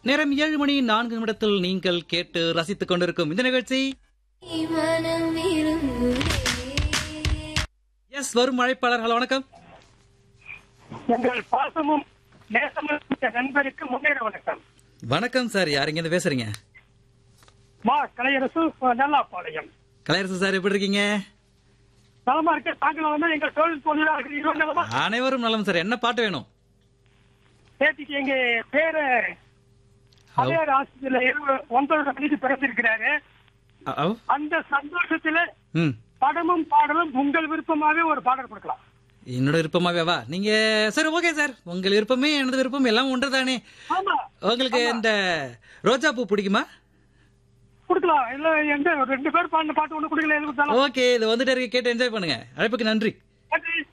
நேரம் ஏழு மணி நான்கு நிமிடத்தில் நீங்கள் கேட்டு ரசித்துக் கொண்டிருக்கும் இந்த நிகழ்ச்சி மனம் விரும்புதே எஸ் வரும் அழைப்பாளர்கள் வணக்கம் எங்கள் பாசமும் நேசமும் மிக்க நண்பருக்கு முன்னேற வணக்கம் வணக்கம் சார் யார் இங்க இருந்து பேசுறீங்க மா கலையரசு நல்லாப்பாளையம் கலையரசு சார் எப்படி இருக்கீங்க நலமா இருக்க தாங்கள் வந்து எங்கள் தொழில் தொழிலாளர்கள் இருவர் நலமா அனைவரும் நலம் சார் என்ன பாட்டு வேணும் நேற்றுக்கு எங்க பேர அடையார் ஆசிரியர் ஒன்பது மணிக்கு பிறந்திருக்கிறாரு அ- அவ். அந்த சந்தோஷத்துல ம் படமும் பாடலும் உங்கள் விருப்பமாவே ஒரு பாடல் கொடுக்கலாம் என்னோட விருப்பமாவே வா நீங்க சரி ஓகே சார் உங்கள் விருப்பமே எனது விருப்பம் எல்லாம் ஒன்றுதானே ஆமா உங்களுக்கு இந்த ரோஜா பூ பிடிக்குமா கொடுக்கலாம் இல்ல எந்த ரெண்டு பேர் பாடின பாட்டு ஒண்ணு கொடுக்கல எது கொடுத்தாலும் ஓகே இது வந்துட்டு இருக்கு கேட்டு என்ஜாய் பண்ணுங்க அழைப்புக்கு நன்றி நன்றி